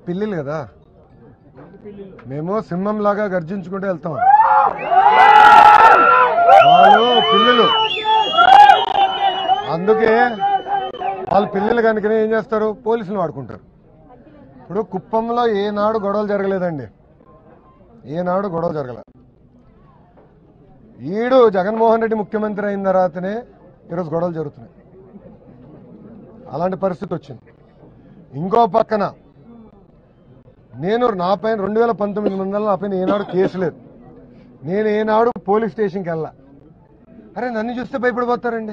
పిల్లిలు కదా మేము సింహం లాగా గర్జించుకుంటూ వెళ్తాం వాళ్ళు పిల్లలు అందుకే వాళ్ళ పిల్లలు కనుక ఏం చేస్తారు పోలీసులు వాడుకుంటారు ఇప్పుడు కుప్పంలో ఏనాడు గొడవలు జరగలేదండి ఏనాడు గొడవ జరగలేదు ఈడు జగన్మోహన్ రెడ్డి ముఖ్యమంత్రి అయిన తర్వాతనే ఈరోజు గొడవలు జరుగుతున్నాయి అలాంటి పరిస్థితి వచ్చింది ఇంకో పక్కన నేను నా పైన రెండు వేల పంతొమ్మిది వందల నా పైన ఏనాడు కేసు లేదు నేను ఏనాడు పోలీస్ స్టేషన్కి వెళ్ళా అరే నన్ను చూస్తే భయపడిపోతారండి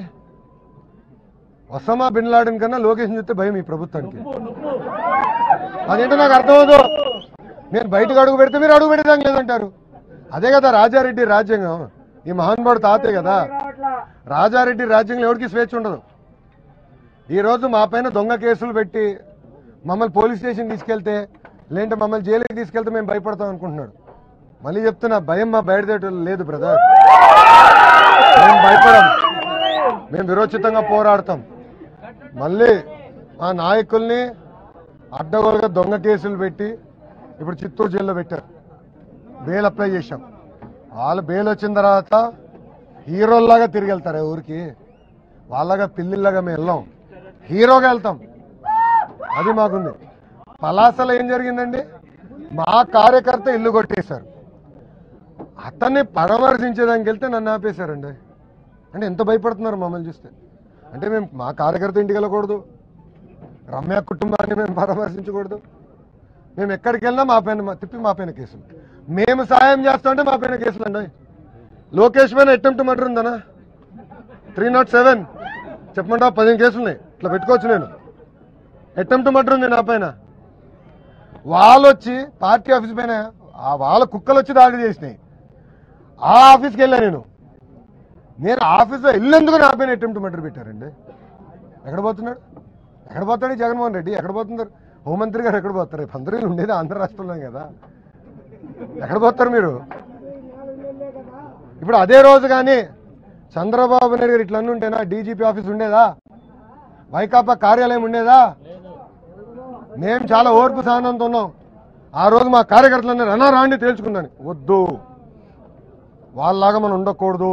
ఒసమా బిన్ లాడెన్ కన్నా లోకేషన్ చూస్తే భయం ఈ ప్రభుత్వానికి అదేంటో నాకు అర్థమవుదు నేను బయటకు అడుగు పెడితే మీరు అడుగు పెట్టడానికి లేదంటారు అదే కదా రాజారెడ్డి రాజ్యాంగం ఈ మహానుభావుడు తాతే కదా రాజారెడ్డి రాజ్యంలో ఎవరికి స్వేచ్ఛ ఉండదు ఈ రోజు మా పైన దొంగ కేసులు పెట్టి మమ్మల్ని పోలీస్ స్టేషన్ తీసుకెళ్తే లేదంటే మమ్మల్ని జైలుకి తీసుకెళ్తే మేము భయపడతాం అనుకుంటున్నాడు మళ్ళీ చెప్తున్నా భయం మా బయటదేట లేదు బ్రదర్ మేము భయపడం మేము విరోచితంగా పోరాడతాం మళ్ళీ ఆ నాయకుల్ని అడ్డగోలుగా దొంగ కేసులు పెట్టి ఇప్పుడు చిత్తూరు జైల్లో పెట్టారు బెయిల్ అప్లై చేశాం వాళ్ళు బెయిల్ వచ్చిన తర్వాత హీరోల్లాగా తిరిగి వెళ్తారు ఆ ఊరికి వాళ్ళగా పిల్లిల్లాగా మేము వెళ్ళాం హీరోగా వెళ్తాం అది మాకుంది పలాసలో ఏం జరిగిందండి మా కార్యకర్త ఇల్లు కొట్టేశారు అతన్ని పరామర్శించేదానికి వెళ్తే నన్ను ఆపేశారండి అంటే ఎంత భయపడుతున్నారు మమ్మల్ని చూస్తే అంటే మేము మా కార్యకర్త ఇంటికి వెళ్ళకూడదు రమ్య కుటుంబాన్ని మేము పరామర్శించకూడదు మేము ఎక్కడికి వెళ్ళినా మా పైన మా- తిప్పి మా పైన కేసులు మేము సాయం చేస్తామంటే మా పైన కేసులు అండి లోకేష్ పైన అటెంప్ట్ మర్డర్ ఉందనా త్రీ నాట్ సెవెన్ చెప్పమంటా పదిహేను కేసులు ఉన్నాయి ఇట్లా పెట్టుకోవచ్చు నేను అటెంప్ట్ మర్డర్ ఉంది నా పైన వాళ్ళు వచ్చి పార్టీ ఆఫీస్ పైన ఆ వాళ్ళ కుక్కలు వచ్చి దాడి చేసినాయి ఆ ఆఫీస్కి వెళ్ళా నేను నేను ఆఫీస్లో వెళ్ళేందుకు నా పైన అటెంప్ట్ మర్డర్ పెట్టారండి ఎక్కడ పోతున్నాడు ఎక్కడ పోతాడు ఈ జగన్మోహన్ రెడ్డి ఎక్కడ పోతున్నారు హోంమంత్రి గారు ఎక్కడ పోతారు రేపు అందరూ వీళ్ళు ఉండేది ఆంధ్ర రాష్ట్రంలో కదా ఎక్కడ పోతారు మీరు ఇప్పుడు అదే రోజు కానీ చంద్రబాబు నాయుడు గారు ఇట్లా ఉంటేనా డీజీపీ ఆఫీస్ ఉండేదా వైకాపా కార్యాలయం ఉండేదా మేము చాలా ఓర్పు సహనంతో ఉన్నాం ఆ రోజు మా కార్యకర్తలన్నీ రన్నా రాండి తేల్చుకుందని వద్దు వాళ్ళలాగా మనం ఉండకూడదు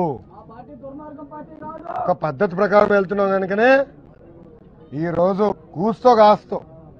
ఒక పద్ధతి ప్రకారం వెళ్తున్నాం కనుకనే ఈ రోజు కూస్తో కాస్తో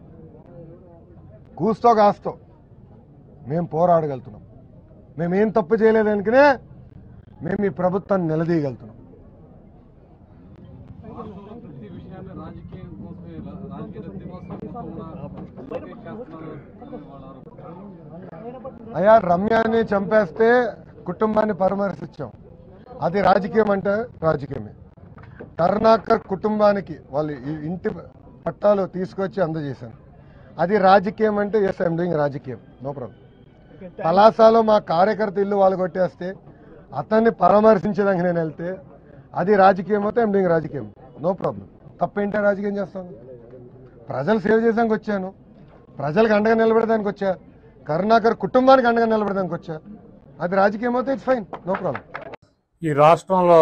కూస్తో కాస్తో మేము పోరాడగలుగుతున్నాం మేమేం తప్పు చేయలేదు కనుకనే మేము ఈ ప్రభుత్వాన్ని నిలదీయగలుగుతున్నాం రాష్ట్రంలో ప్రతి విషయాన్ని రాజకీయం కోసమే రా- రాజకీయ లబ్ధి కోసం కూడా చేస్తున్నారు వాళ్ళ ఆరోపణ. అయ్యా రమ్యాన్ని చంపేస్తే కుటుంబాన్ని పరామర్శించాం అది రాజకీయం అంటే రాజకీయమే కరుణాకర్ కుటుంబానికి వాళ్ళు ఈ ఇంటి పట్టాలు తీసుకొచ్చి అందజేశాను అది రాజకీయం అంటే ఎస్ ఐఎమ్ డూయింగ్ రాజకీయం నో ప్రాబ్లం పలాసాలో మా కార్యకర్త ఇల్లు వాళ్ళు కొట్టేస్తే అతన్ని పరామర్శించడానికి నేను వెళ్తే అది రాజకీయం అయితే ఐఎమ్ డూయింగ్ రాజకీయం నో ప్రాబ్లం తప్పేంటే రాజకీయం చేస్తాను ప్రజలు సేవ చేసానికి వచ్చాను ప్రజలకు అండగా నిలబడడానికి వచ్చా కరుణాకర్ కుటుంబానికి అండగా నిలబడడానికి వచ్చా అది రాజకీయం అయితే ఇట్స్ ఫైన్ నో ప్రాబ్లం ఈ రాష్ట్రంలో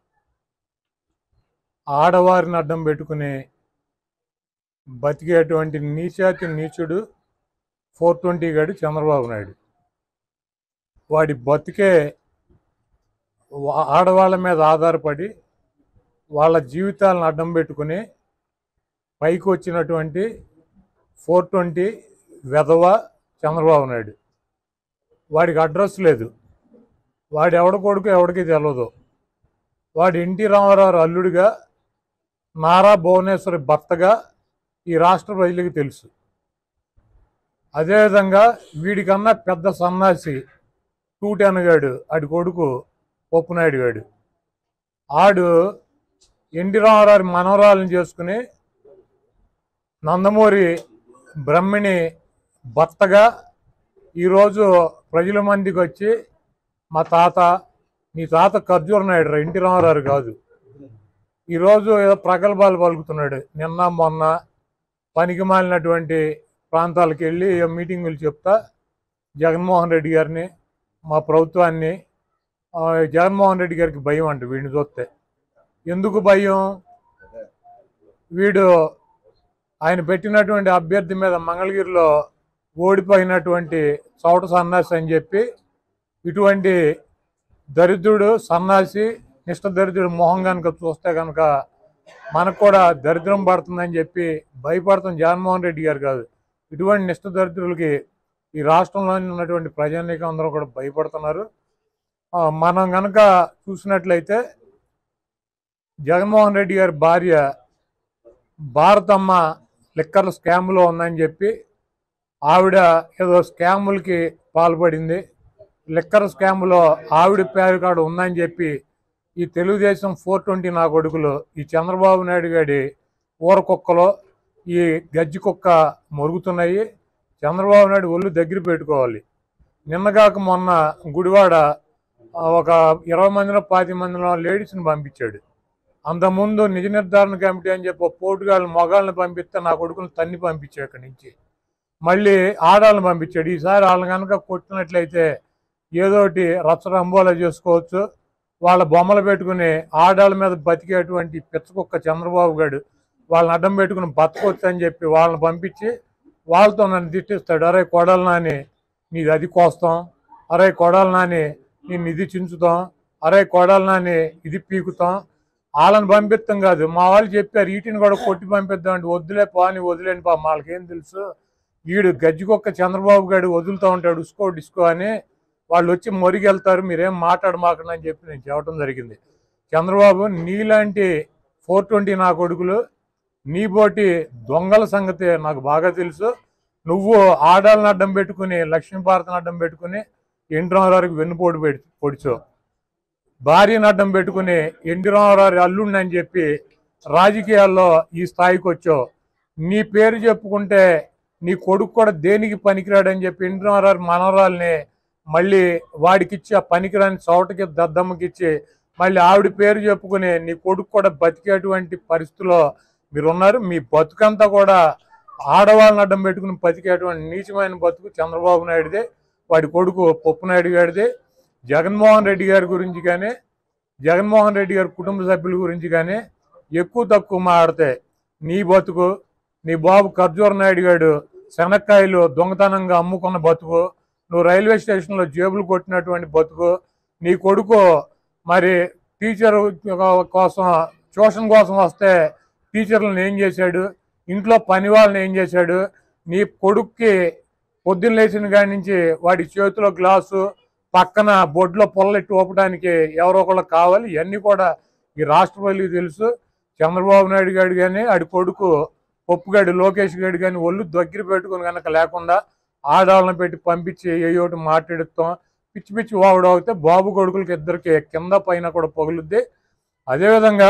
ఆడవారిని అడ్డం పెట్టుకుని బతికేటువంటి నీచాతి నీచుడు ఫోర్ ట్వంటీ గాడు చంద్రబాబు నాయుడు వాడి బతికే వా- ఆడవాళ్ళ మీద ఆధారపడి వాళ్ళ జీవితాలను అడ్డం పెట్టుకుని పైకి వచ్చినటువంటి ఫోర్ ట్వంటీ వెధవ చంద్రబాబు నాయుడు వాడికి అడ్రస్ లేదు వాడు ఎవడ కొడుకు ఎవడికి తెలియదు వాడు ఎన్టీ రామారావు అల్లుడిగా నారా భువనేశ్వరి భర్తగా ఈ రాష్ట్ర ప్రజలకు తెలుసు అదేవిధంగా వీడికన్నా పెద్ద సన్నాసి టూటెన్ గాడు ఆడి కొడుకు పప్పునాయుడు గాడు ఆడు ఎన్టీ రామారావు మనవరాలను చేసుకుని నందమూరి బ్రహ్మిణి భర్తగా ఈరోజు ప్రజల మందికి వచ్చి మా తాత నీ తాత ఖర్జూర నాయుడు రా ఎన్టీ రామారావు కాదు ఈరోజు ఏదో ప్రగల్భాలు పలుకుతున్నాడు నిన్న మొన్న పనికి మాలినటువంటి ప్రాంతాలకు వెళ్ళి ఏదో మీటింగులు చెప్తా జగన్మోహన్ రెడ్డి గారిని మా ప్రభుత్వాన్ని ఆ, జగన్మోహన్ రెడ్డి గారికి భయం అంట వీడిని చూస్తే ఎందుకు భయం వీడు ఆయన పెట్టినటువంటి అభ్యర్థి మీద మంగళగిరిలో ఓడిపోయినటువంటి చౌట సన్నాసి అని చెప్పి ఇటువంటి దరిద్రుడు సన్నాసి నిష్ట దరిద్రుడు మొహం కనుక చూస్తే కనుక మనకు కూడా దరిద్రం పడుతుందని చెప్పి భయపడుతున్న జగన్మోహన్ రెడ్డి గారు కాదు ఇటువంటి నిష్ట దరిద్రులకి ఈ రాష్ట్రంలో ఉన్నటువంటి ప్రజానీకం అందరూ కూడా భయపడుతున్నారు ఆ, మనం కనుక చూసినట్లయితే జగన్మోహన్ రెడ్డి గారి భార్య భారతమ్మ లిక్కర్ల స్కామ్లో ఉందని చెప్పి ఆవిడ ఏదో స్కాములకి పాల్పడింది లిక్కర్ స్కామ్లో ఆవిడ పేరు కాడ ఉందని చెప్పి ఈ తెలుగుదేశం ఫోర్ ట్వంటీ నా కొడుకులు ఈ చంద్రబాబు నాయుడు గారి ఊర కుక్కలో ఈ గజ్జి కుక్క మొరుగుతున్నాయి చంద్రబాబు నాయుడు ఒళ్ళు దగ్గర పెట్టుకోవాలి నిన్నగాక మొన్న గుడివాడ ఆ, ఒక ఇరవై మందిలో పాతి మందిలో లేడీస్ని పంపించాడు అంతకుముందు నిజ నిర్ధారణ కమిటీ అని చెప్పి పోటుగాళ్ళని మొగాళ్ళని పంపిస్తే నా కొడుకుని తన్ని పంపించాడు ఇక్కడి నుంచి మళ్ళీ ఆడాళ్ళని పంపించాడు ఈసారి వాళ్ళని కనుక కొట్టినట్లయితే ఏదోటి రచ్చరంబోలా చేసుకోవచ్చు వాళ్ళ బొమ్మలు పెట్టుకుని ఆడాళ్ళ మీద బతికేటువంటి పిచ్చకుక్క చంద్రబాబు గారు వాళ్ళని అడ్డం పెట్టుకుని బతకొచ్చు అని చెప్పి వాళ్ళని పంపించి వాళ్ళతో నన్ను తిట్టిస్తాడు అరే కొడాలి నాని నీది అది కోస్తాం అరే కొడాలి నాని నేను ఇది చించుతాం అరే కొడాలి నాని ఇది పీకుతాం వాళ్ళని పంపిస్తాం కాదు మా వాళ్ళు చెప్పారు వీటిని కూడా కొట్టి పంపిద్దాం అంటే వద్దులే పాని వదిలేని పా వాళ్ళకేం తెలుసు వీడు గజ్జికొక్క చంద్రబాబు గారు వదులుతూ ఉంటాడు ఉస్కో డిస్కో అని వాళ్ళు వచ్చి మొరిగెళ్తారు మీరేం మాట్లాడమాకండి అని చెప్పి నేను చెప్పడం జరిగింది చంద్రబాబు నీలాంటి ఫోర్ ట్వంటీ నా కొడుకులు నీ బోటి దొంగల సంగతి నాకు బాగా తెలుసు నువ్వు ఆడాలను అడ్డం పెట్టుకుని లక్ష్మీభారతిని అడ్డం పెట్టుకుని ఎన్టీ రామారావుకి వెన్నుపోటు పెడి పొడిచావు భార్యను అడ్డం పెట్టుకుని ఎన్టీ రామారావు అల్లుండి అని చెప్పి రాజకీయాల్లో ఈ స్థాయికి వచ్చావు నీ పేరు చెప్పుకుంటే నీ కొడుకు కూడా దేనికి పనికిరాడని చెప్పి ఎన్టీ రామారావు మనవరాల్ని మళ్ళీ వాడికిచ్చి ఆ పనికిరాని చోటకి దద్దమ్మకిచ్చి మళ్ళీ ఆవిడ పేరు చెప్పుకుని నీ కొడుకు కూడా బతికేటువంటి పరిస్థితిలో మీరు ఉన్నారు మీ బతుకంతా కూడా ఆడవాళ్ళని అడ్డం పెట్టుకుని బతికేటువంటి నీచమైన బతుకు చంద్రబాబు నాయుడుదే వాడి కొడుకు పప్పు నాయుడు గారిది జగన్మోహన్ రెడ్డి గారి గురించి కానీ జగన్మోహన్ రెడ్డి గారి కుటుంబ సభ్యుల గురించి కానీ ఎక్కువ తక్కువ మాడితే నీ బతుకు నీ బాబు ఖర్జూర నాయుడు గారు శనక్కాయలు దొంగతనంగా అమ్ముకున్న బతుకు నువ్వు రైల్వే స్టేషన్లో జేబులు కొట్టినటువంటి బతుకు నీ కొడుకు మరి టీచర్ కోసం ట్యూషన్ కోసం వస్తే టీచర్లను ఏం చేశాడు ఇంట్లో పని వాళ్ళని ఏం చేశాడు నీ కొడుక్కి పొద్దున్న లేచిన కాడి నుంచి వాడి చేతిలో గ్లాసు పక్కన బొడ్లో పొల్లెట్టి ఊపడానికి ఎవరో ఒకళ్ళు కావాలి ఇవన్నీ కూడా ఈ రాష్ట్ర ప్రజలకు తెలుసు చంద్రబాబు నాయుడు గారు కానీ ఆడి కొడుకు పప్పుగాడి లోకేష్ గారు కానీ ఒళ్ళు దగ్గర పెట్టుకుని కనుక లేకుండా ఆడవాళ్ళని పెట్టి పంపించి ఏయోటి మాట్లాడుతాం పిచ్చి పిచ్చి వాడు అవుతే బాబు కొడుకులకి ఇద్దరికి కింద పైన కూడా పగులుద్ది అదేవిధంగా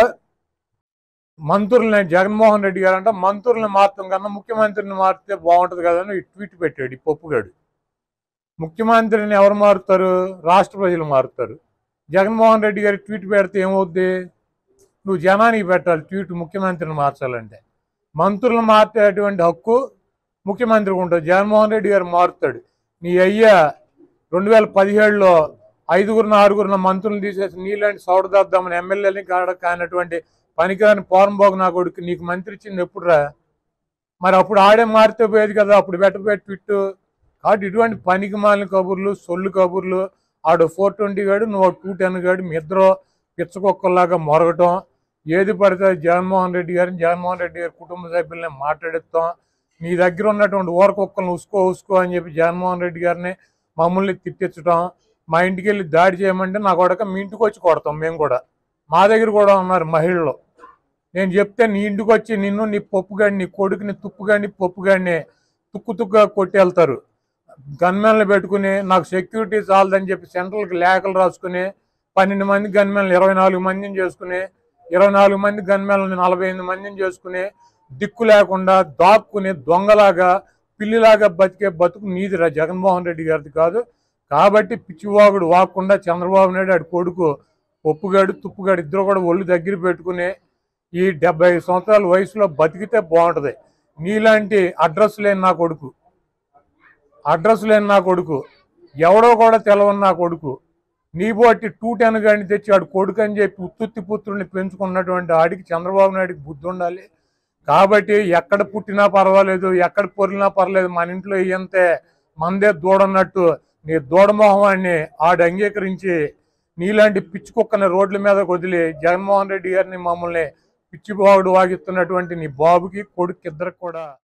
మంత్రుల్ని జగన్మోహన్ రెడ్డి గారు అంటే మంత్రుల్ని మార్చడం కన్నా ముఖ్యమంత్రిని మారితే బాగుంటుంది కదా అని ఈ ట్వీట్ పెట్టాడు ఈ పప్పుగాడు ముఖ్యమంత్రిని ఎవరు మారుతారు రాష్ట్ర ప్రజలు మారుతారు జగన్మోహన్ రెడ్డి గారి ట్వీట్ పెడితే ఏమవుద్ది నువ్వు జనానికి పెట్టాలి ట్వీట్ ముఖ్యమంత్రిని మార్చాలంటే మంత్రులను మార్చేటువంటి హక్కు ముఖ్యమంత్రికి ఉంటుంది జగన్మోహన్ రెడ్డి గారు మారుతాడు నీ అయ్యా రెండు వేల పదిహేడులో ఐదుగురిన ఆరుగురిన మంత్రులను తీసేసి నీలాంటి సౌడదాద్దామని ఎమ్మెల్యేని కాడ కానటువంటి పనికిరాని పోరంబోగు నా కొడుకు నీకు మంత్రి ఇచ్చింది ఎప్పుడురా మరి అప్పుడు ఆడే మారితే పోయేది కదా అప్పుడు పెట్టబెట్టి ట్విట్టు కాబట్టి ఇటువంటి పనికి మాలిన కబుర్లు సొల్లు కబుర్లు ఆడు ఫోర్ ట్వంటీ గాడు నువ్వు టూ టెన్ గాడు మీ ఇద్దరు పిచ్చకొక్కలాగా మొరగటం ఏది పడితే అది జగన్మోహన్ రెడ్డి గారిని జగన్మోహన్ రెడ్డి గారి కుటుంబ సభ్యుల్ని మాట్లాడిస్తాం నీ దగ్గర ఉన్నటువంటి ఊరకొక్కలను ఉసుకో ఉసుకో అని చెప్పి జగన్మోహన్ రెడ్డి గారిని మమ్మల్ని తిట్టించడం మా ఇంటికి వెళ్ళి దాడి చేయమంటే నా కొడక మీ ఇంటికి వచ్చి కొడతాం మేము కూడా మా దగ్గర కూడా ఉన్నారు మహిళలు నేను చెప్తే నీ ఇంటికి వచ్చి నిన్ను నీ పప్పుగాడిని నీ కొడుకుని తుప్పుగాడిని పప్పుగాడిని తుక్కు తుక్కుగా కొట్టి వెళ్తారు గన్మెన్లు పెట్టుకుని నాకు సెక్యూరిటీ చాలదని చెప్పి సెంట్రల్కి లేఖలు రాసుకుని పన్నెండు మంది గన్మెన్లు ఇరవై నాలుగు మందిని చేసుకుని ఇరవై నాలుగు మంది గన్మెన్లని నలభై ఎనిమిది మందిని చేసుకుని దిక్కు లేకుండా దాక్కుని దొంగలాగా పిల్లిలాగా బతికే బతుకు నీదిరా జగన్మోహన్ రెడ్డి గారిది కాదు కాబట్టి పిచ్చివాగుడు వాకుండా చంద్రబాబు నాయుడు ఆడి కొడుకు ఒప్పుగాడు తుప్పుగాడు ఇద్దరు కూడా ఒళ్ళు దగ్గర పెట్టుకుని ఈ డెబ్బై ఐదు సంవత్సరాల వయసులో బతికితే బాగుంటుంది నీలాంటి అడ్రస్ లేని నా కొడుకు అడ్రస్ లేని నా కొడుకు ఎవడో కూడా తెలవని నా కొడుకు నీ బట్టి టూ టెన్ గాని తెచ్చి ఆడు కొడుకు అని చెప్పి ఉత్తుత్తి పుత్రుడిని పెంచుకున్నటువంటి ఆడికి చంద్రబాబు నాయుడికి బుద్ధి ఉండాలి కాబట్టి ఎక్కడ పుట్టినా పర్వాలేదు ఎక్కడ పొరినా పర్లేదు మన ఇంట్లో ఇయ్యంతే మందే దూడన్నట్టు నీ దూడమోహం అని ఆడు అంగీకరించి నీలాంటి పిచ్చి కుక్కని రోడ్ల మీద వదిలి జగన్మోహన్ రెడ్డి గారిని మమ్మల్ని పిచ్చిబాగుడు వాగిస్తున్నటువంటి నీ బాబుకి కొడుకు ఇద్దరికి కూడా